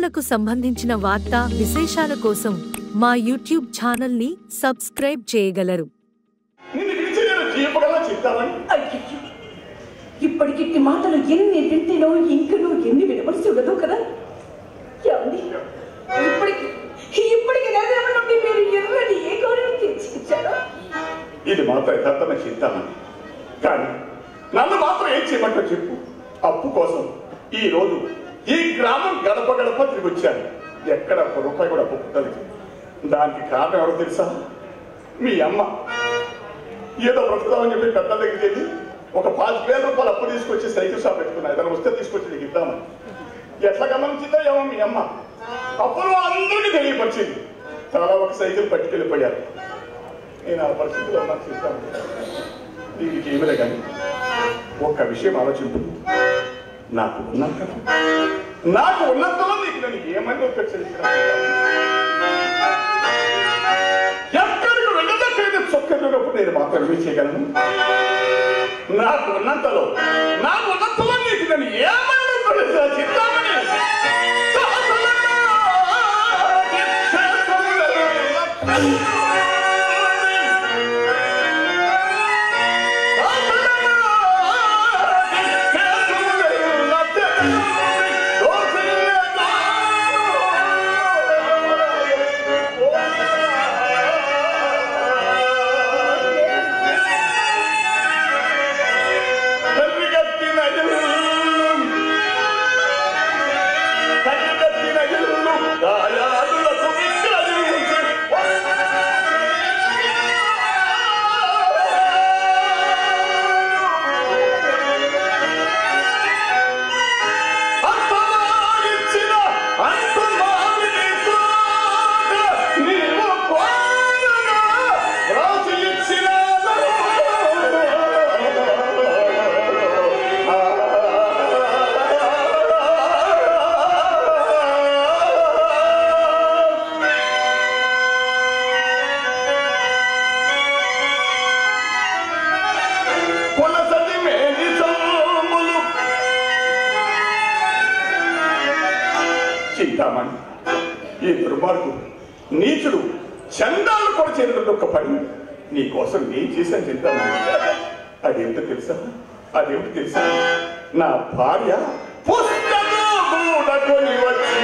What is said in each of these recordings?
స్త్రీలకు సంబంధించిన వార్తా విశేషాల కోసం మా యూట్యూబ్ ఛానల్ని సబ్స్క్రైబ్ చేయగలరు నిన్ను పిలిచి నేను జీపగల చెప్తామని అయ్యయ్యో ఇప్పటికిట్టి మాటలు ఎన్ని వింటినో ఇంకనూ ఎన్ని వినవలసి ఉండదు కదా ఏమండి ఇప్పటికి ఇప్పటికి నగరం నుండి మీరు ఎర్రని ఏ గౌరవం తెచ్చిచ్చారో ఇది మాత్రం యథార్థమ చెప్తామని కానీ నన్ను మాత్రం ఏం చేయమంటో చెప్పు అప్పు కోసం ఈ రోజు ఈ గ్రామం గడప గడప తిరిగి వచ్చాను ఎక్కడ ఒక్క రూపాయి కూడా అప్పు పుట్టలేదు దానికి కారణం ఎవరో తెలుసా మీ అమ్మ ఏదో బ్రతుకుతామని చెప్పి పెద్దల దగ్గరికి వెళ్ళి ఒక పాతిక వేల రూపాయలు అప్పు తీసుకొచ్చి సైకిల్ షాప్ పెట్టుకున్నా ఏదైనా వస్తే తీసుకొచ్చి నీకు ఇద్దామని ఎట్లా గమనించిందో ఏమో మీ అమ్మ అప్పుడు అందరికీ తెలియపరిచింది చాలా ఒక సైకిల్ పట్టుకెళ్ళిపోయారు నేను ఆ పరిస్థితిలో ఉన్నాను చెప్తాను దీనికి ఏమిలే కానీ ఒక్క విషయం ఆలోచింపు నాకు ఉన్నంత నాకు ఉన్నంతలో నీకు నేను ఏమని ఉపేక్షించిన ఎక్కడికి వెళ్ళదక్కడికి చొక్కరినప్పుడు నేను మాత్రం ఏమి చేయగలను నాకు ఉన్నంతలో నాకు ఉన్నంతలో నీకు నేను ఏమని ఉపేక్షించిన చిత్తామని కొలసటి మేలి సొమ్ములు చింతామణి ఈ దుర్మార్గుడు నీచుడు చందాలు కూడా చేరినట్టు ఒక పని నీ కోసం నేను చేశాను చింతామణి అదేమిటో తెలుసా అదేమిటో తెలుసా నా భార్య పుస్తకం మూడకొని వచ్చి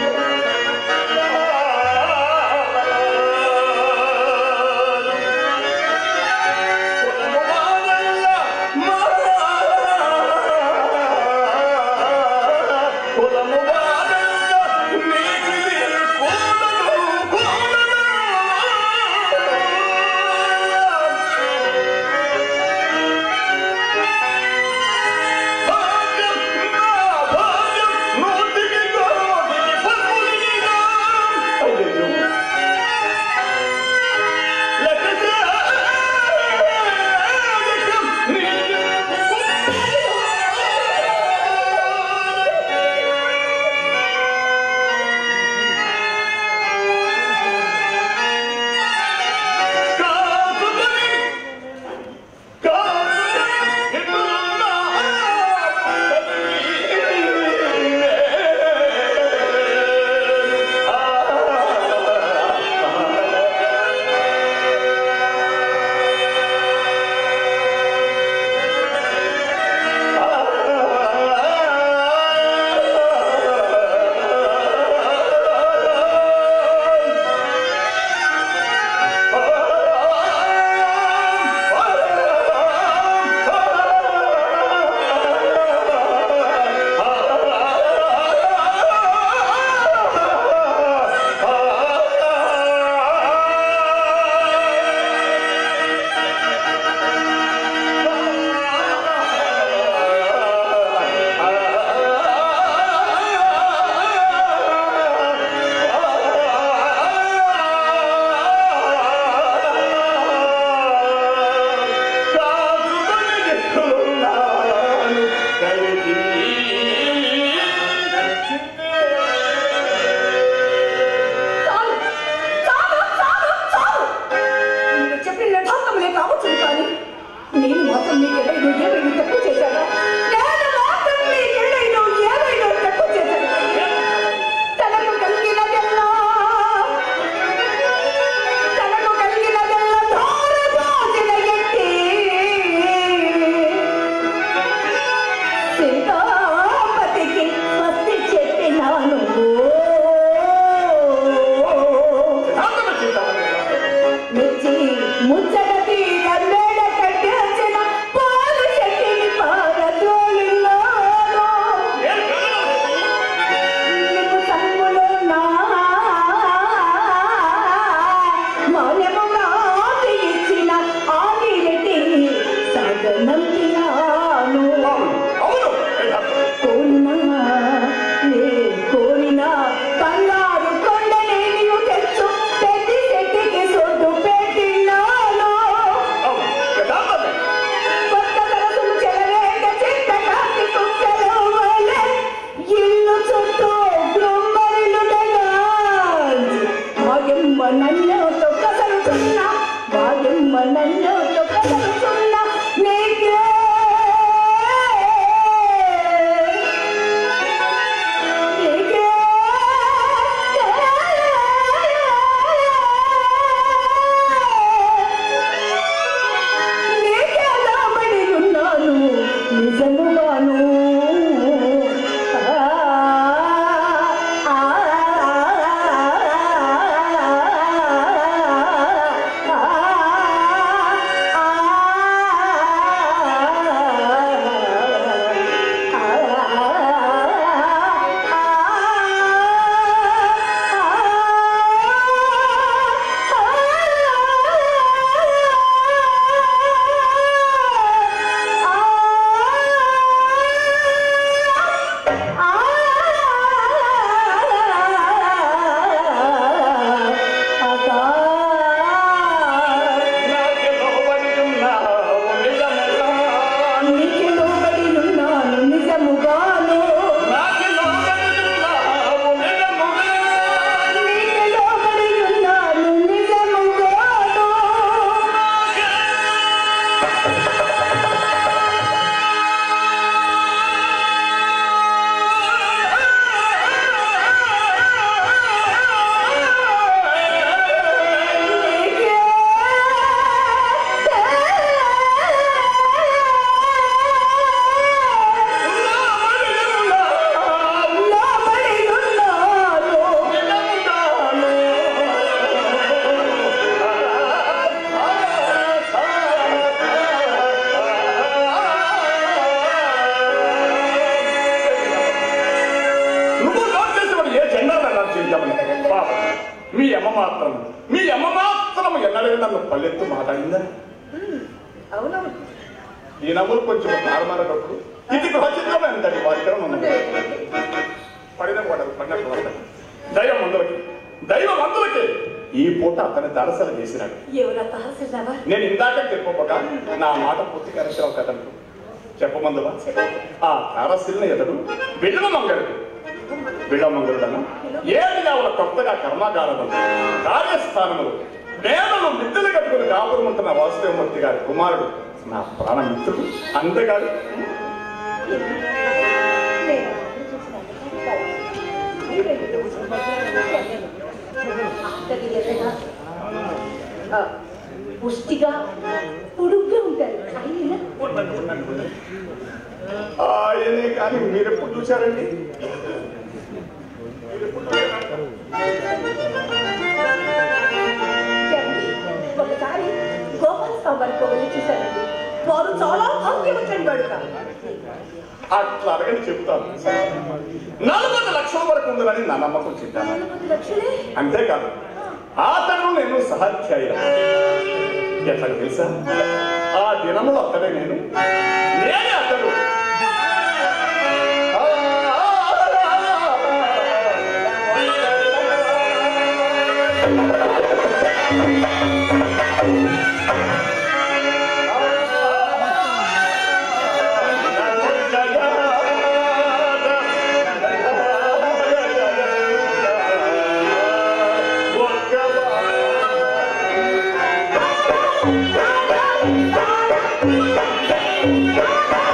చాలు చాలు చాలు చాలు మీరు చెప్పిన యథార్థములే కావచ్చు కానీ నేను మాత్రం మీకు ఎడైనా ఏమైనా తక్కువ చేశానా నేను మాత్రం మీకు ఎడైనా ఏమైనా తక్కువ చేశానా తన నిజమని పాప మీ అమ్మ మాత్రం మీ అమ్మ మాత్రం ఎన్నడూ నన్ను పల్లెత్తు మాట్లాడిందా అవునవును ఈ నవ్వులు కొంచెం నార్మల్ ఇది గృహచిత్రం ఎంతటి వారికరం ఉన్నది పడిన పడదు పడినట్టు పడదు దైవ మందులకి దైవ మందులకి ఈ పూట అతని దరసలు చేసినాడు ఎవరా తహసీల్దావా నేను ఇందాక చెప్పక నా మాట పూర్తి కరెక్షన్ కథను చెప్పమందువా ఆ తారసిల్ని ఎదడు బిడ్డ మంగళుడు బిడ్డ మంగళుడను ఏది కావాల కొత్తగా కర్మాగారము కార్యస్థానములు వేదలు మిద్దెలు కట్టుకుని కాపురముంటున్న వాసుదేవమూర్తి గారి కుమారుడు నా ప్రాణ మిత్రుడు అంతేకాదు పుష్టిగా పొడుగ్గా ఉంటారు ఆయన ఆయనే కానీ మీరెప్పుడు చూశారండి మీరెప్పుడు చూశారు? ఒకసారి గోపాల స్వామి వారికి వెళ్ళి చూశానండి వారు చాలా భాగ్యవంతుడు వాడుక అట్లా అడగని చెప్తాను నలభై లక్షల వరకు ఉందని నా నమ్మకం చెప్పాను నలభై లక్షలే అంతేకాదు అతను నేను సహాధ్యాయ ఎట్లా తెలుసా ఆ దినములో అతడే నేను నేనే అతడు ఆ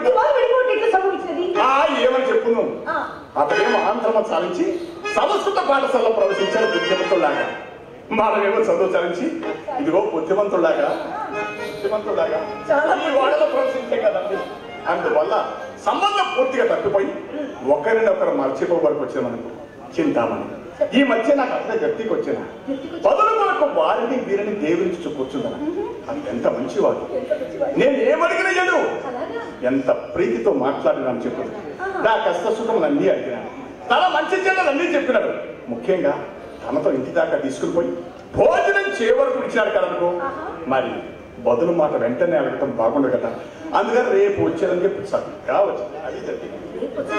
వచ్చి వారు వెళ్ళిపోతే ఎట్లా సంభవించినది ఆ ఏమని చెప్పును ఆ, అతడేమో ఆంధ్రమ చాలించి సంస్కృత పాఠశాలలో ప్రవేశించాడు బుద్ధిమంతుల్లాగా మనమేమో చదువు చాలించి ఇదిగో బుద్ధిమంతుల్లాగా బుద్ధిమంతుల్లాగా చాలా ఈ వాడలో ప్రవేశించే కదండి అందువల్ల సంబంధం పూర్తిగా తప్పిపోయి ఒకరిని ఒకరు మర్చిపో వరకు వచ్చిన మనకు చింతామణి ఈ మధ్య నాకు అసలు గట్టికి వచ్చిన బదులు కొరకు వారిని వీరిని దేవునికి కూర్చుందన అది ఎంత మంచివాడు ఎంత మంచివాడు. నేను ఏమడిగిన చెడు అలాగా ఎంత ప్రీతితో మాట్లాడినాను చెప్పు నా కష్ట సుఖములు అన్నీ అడిగినాను తన మంచి చెడ్డలు అన్నీ చెప్పినాడు ముఖ్యంగా తనతో ఇంటి దాకా తీసుకుని పోయి భోజనం చేయవరకు ఇచ్చినాడు కదనుకో మరి బదులు మాట వెంటనే అడగటం బాగుండదు కదా అందుకని రేపు వచ్చేదని చెప్పి చక్కగా వచ్చింది అది జరిగింది రేపు వచ్చి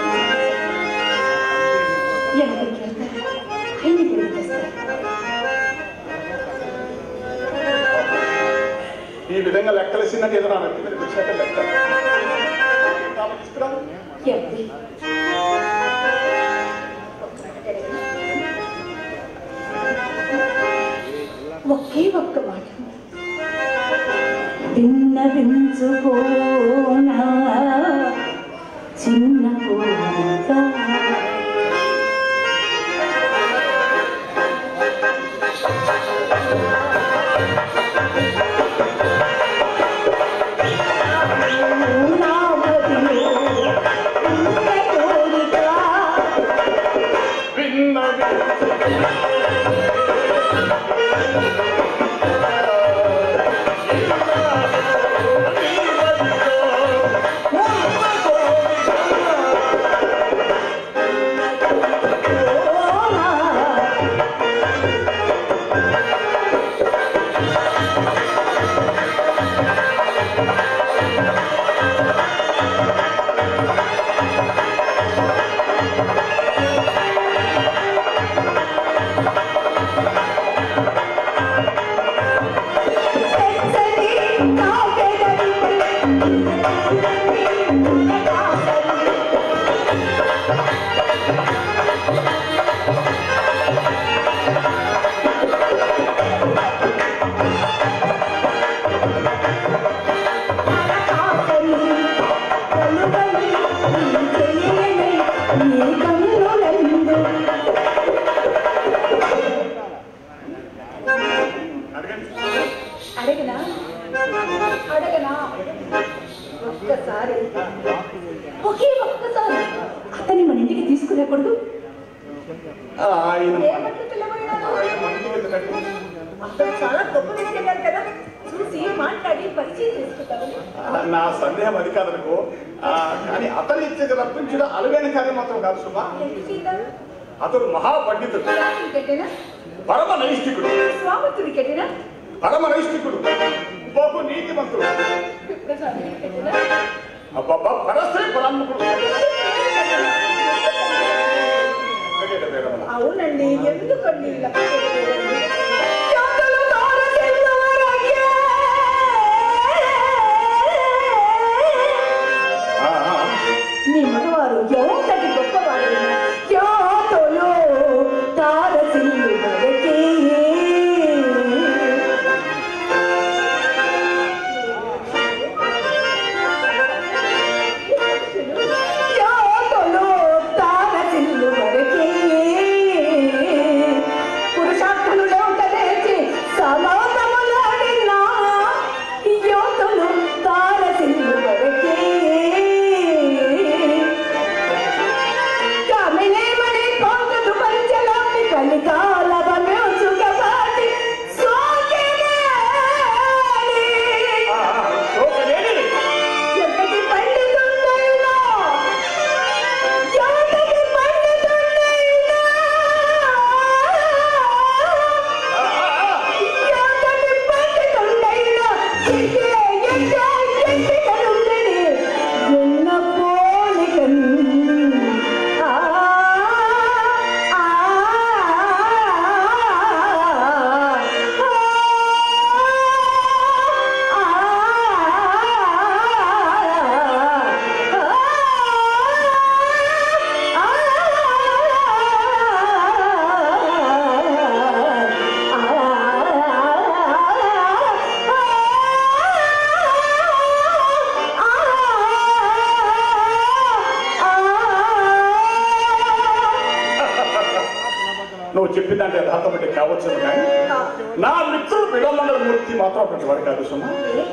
ఎక్కడికి వెళ్తారు ఆయన్ని తిరిగి తెస్తారు ఈ విధంగా లెక్కలేసినట్టు ఏదో నా వ్యక్తి మీద వచ్చాక లెక్క తాము తీసుకురాను. ఎవరి ఒకే ఒక్క మాట విన్నవించుకోనా చిన్న కోరిక నా మదిలో ఉన్న కోరిక విన్న అడగండి అడగనా అడగనా ఒక్కసారి ఒకే ఒక్కసారి అతన్ని మన ఇంటికి తీసుకురాకూడదు ఆయన ఏమంటే పిల్లవాడు? ఆయన మనతో ఎందుకంటే అతను చాలా గొప్ప వ్యక్తి అన్నారు కదా చూసి మాట్లాడి పరిచయం చేసుకుంటారు ఆ, నా సందేహం అది కాదనుకో ఆ, కానీ అతని ఇచ్చేది రప్పించడం అలవైన కార్యం మాత్రం కాదు సుమా ఎందుకు చేయగలరు? అతడు మహాపండితుడు రాజుని కట్టినా పరమ నైష్ఠికుడు స్వామితుడి కట్టినా పరమ నైష్ఠికుడు బహు నీతిమంతుడు ప్రసాదుని కట్టినా అబ్బబ్బా పరస్త్రీ ఫలాన్ముకుడు అందుకే వేరమ్మ. అవునండి ఎందుకండి ఇలా చేయకూడదు? చందులు తార చెల్లవరయ్యే. ఆ, ఆ, నీ మగవారు ఎంతటి గొప్పవారు ఖ్యాతులు తారసిల్లు వరకే. ఖ్యాతులు తారసిల్లు వరకే. పురుషార్థములో చెప్పిందంటే యథార్థమంటే కావచ్చు కానీ నా మిత్రుడు విడమండల మూర్తి మాత్రం అటువంటి వాడు కాదు సుమా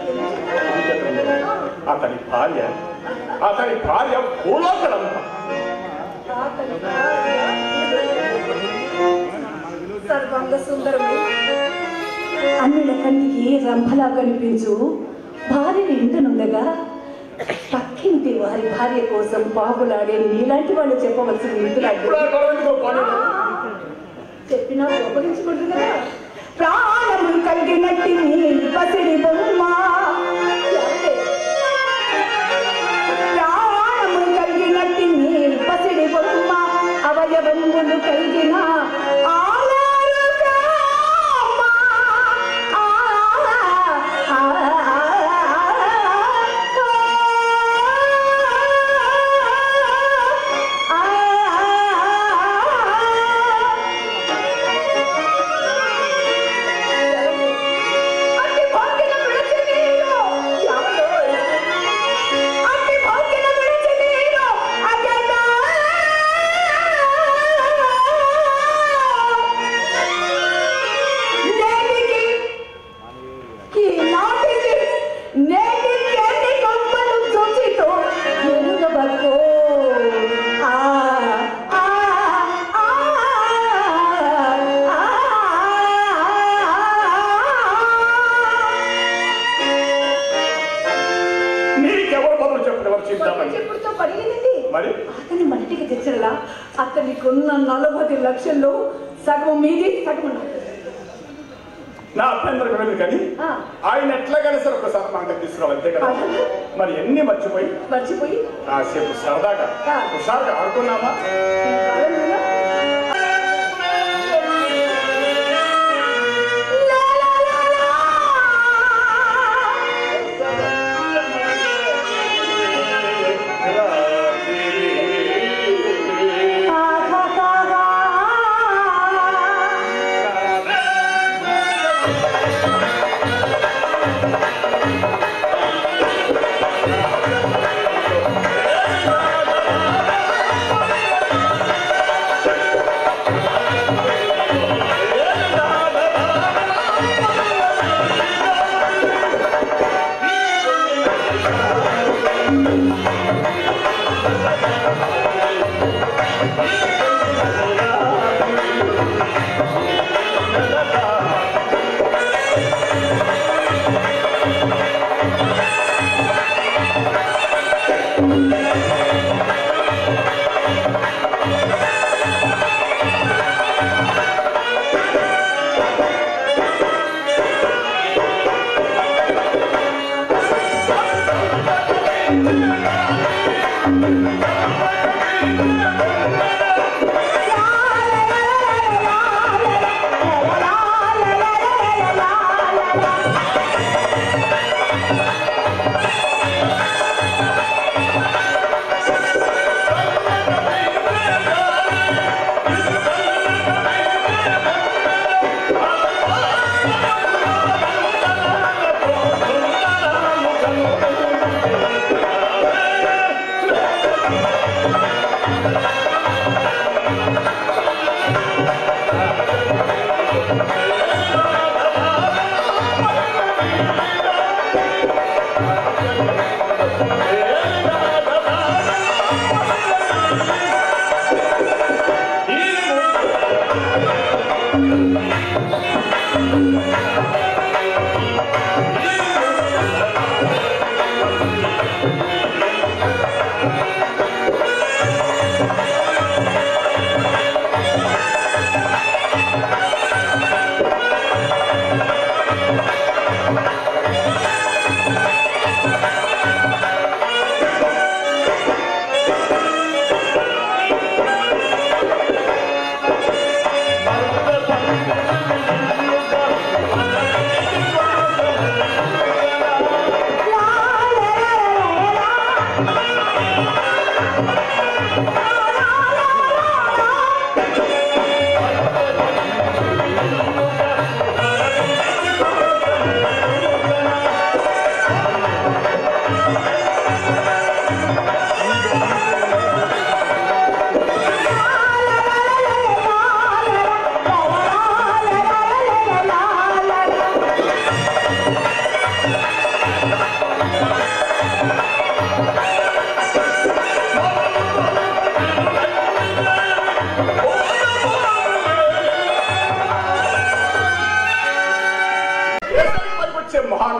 అతని భార్య అతని భార్య భూలోకడంత సర్వాంగ సుందరమే అన్నుల కంటికి రంభలా కనిపించు భార్య నిండునుండగా పక్కింటి వారి భార్య కోసం బాబులాడే నీలాంటి వాళ్ళు చెప్పవలసిన ఇప్పుడు ఆ ఇందులాంటి గొడవ ఎందుకో పోనీ. చెప్పినా ఉపయోగించుకుంటుంది కదా ప్రాణములు కలిగినట్టి నీ పసిడి బొమ్మ ఎవరే? ప్రాణములు కలిగినట్టి నీ పసిడి బొమ్మ అవయవములు కలిగిన ఆలారు కామ. ఆ, ఆ, ఆ, అట్టి భాగ్యన విడిచి నీరు ఎవరు? అట్టి భాగ్యన విడిచి నీరు అజట. నేటికి ఈ నాటికి నేటికి ఎన్ని గొప్పలు చూచితో ఎరుగబట్టు. ఆ, ఆ, ఆ, నీకెవరు బదులు చెప్పగలరు చింతామణి చెప్పుడుతో పడినది మరి అతని మట్టికి తెచ్చలా అతనికున్న నలభై లక్షల్లో సగం మీది సగం నాది. నా అభ్యంతరం వెళ్ళదు కానీ ఆ. ఆయన ఎట్లాగైనా సరే ఒకసారి మన దగ్గర తీసుకురావాలి అంతే కదా అలాగే. మరి ఎన్ని మర్చిపోయి మర్చిపోయి కాసేపు సరదాగా ఆ. హుషారుగా ఆడుకున్నామా ఈ కాలంలో లా, లా, లా, లా. ఆహా, ఆహా.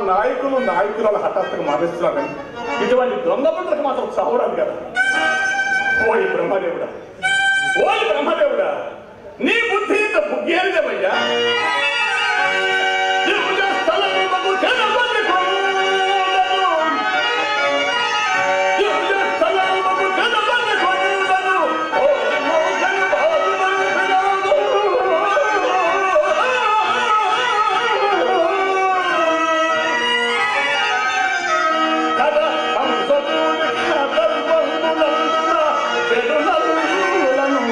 నాయకులు నాయకురాలు హఠాత్తుగా మారేస్తున్నారని ఇటువంటి దొంగ పంటలకు మాత్రం చావరాదు కదా ఓయ్ బ్రహ్మదేవుడా ఓయ్ బ్రహ్మదేవుడా నీ బుద్ధి ఇంత బుగ్గేరిదేవయ్యా దివ్య స్థలములకు జనపది కొండలు. దివ్య స్థలములకు జనపది కొండలు. ఓ మోహన భాగ్యవంతురాలు. కథ హంసపూరి కథల్పంబులందున పెరునల్లులను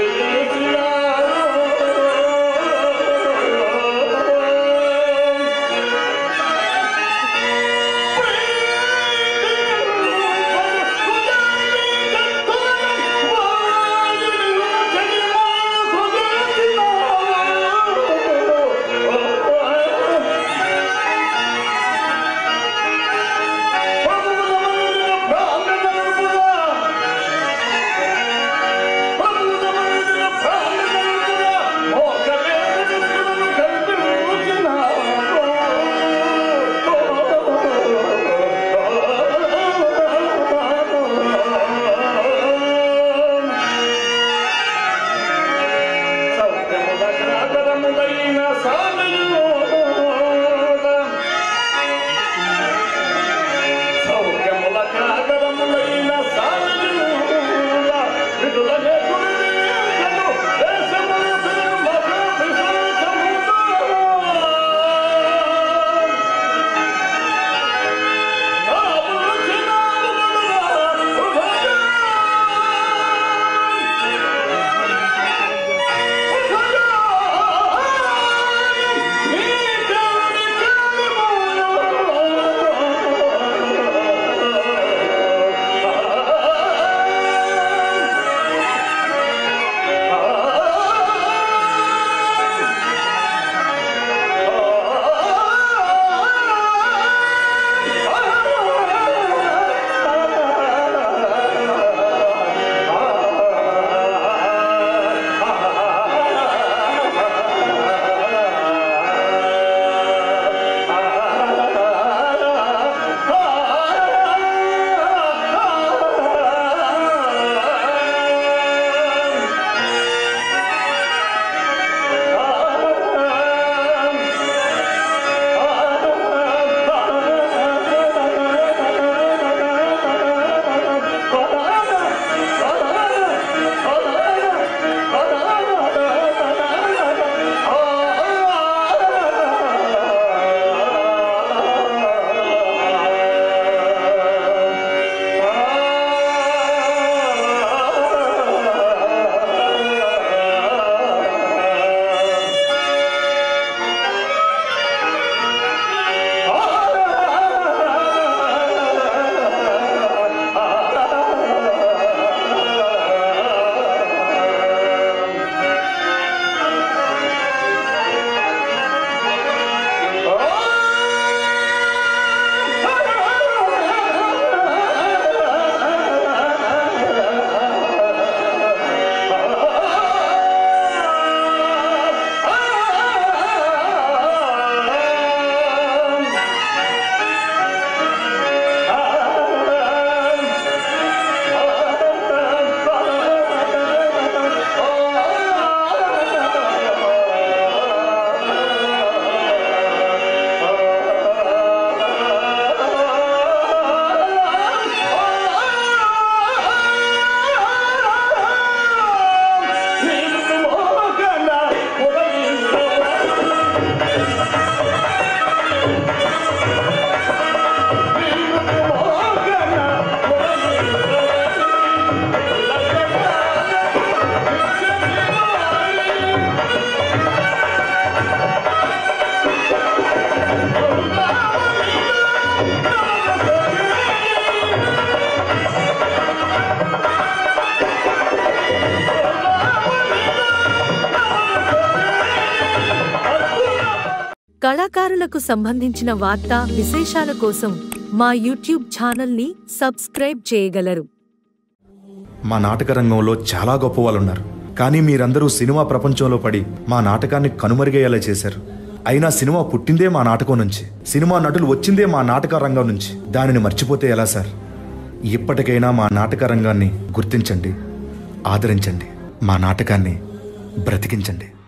సౌఖ్యముల కాగరములైన సారయుల విడుదలే గురువింకను దేశముల తిరుమల విశాఖముల. నాములు చిన్నారులుగా ఉభయ. కళాకారులకు సంబంధించిన వార్తా విశేషాల కోసం మా యూట్యూబ్ ఛానల్ని సబ్స్క్రైబ్ చేయగలరు మా నాటక రంగంలో చాలా గొప్ప వాళ్ళు ఉన్నారు కానీ మీరందరూ సినిమా ప్రపంచంలో పడి మా నాటకాన్ని కనుమరుగయ్యేలా చేశారు అయినా సినిమా పుట్టిందే మా నాటకం నుంచి సినిమా నటులు వచ్చిందే మా నాటక రంగం నుంచి దానిని మర్చిపోతే ఎలా సార్ ఇప్పటికైనా మా నాటక రంగాన్ని గుర్తించండి ఆదరించండి మా నాటకాన్ని బ్రతికించండి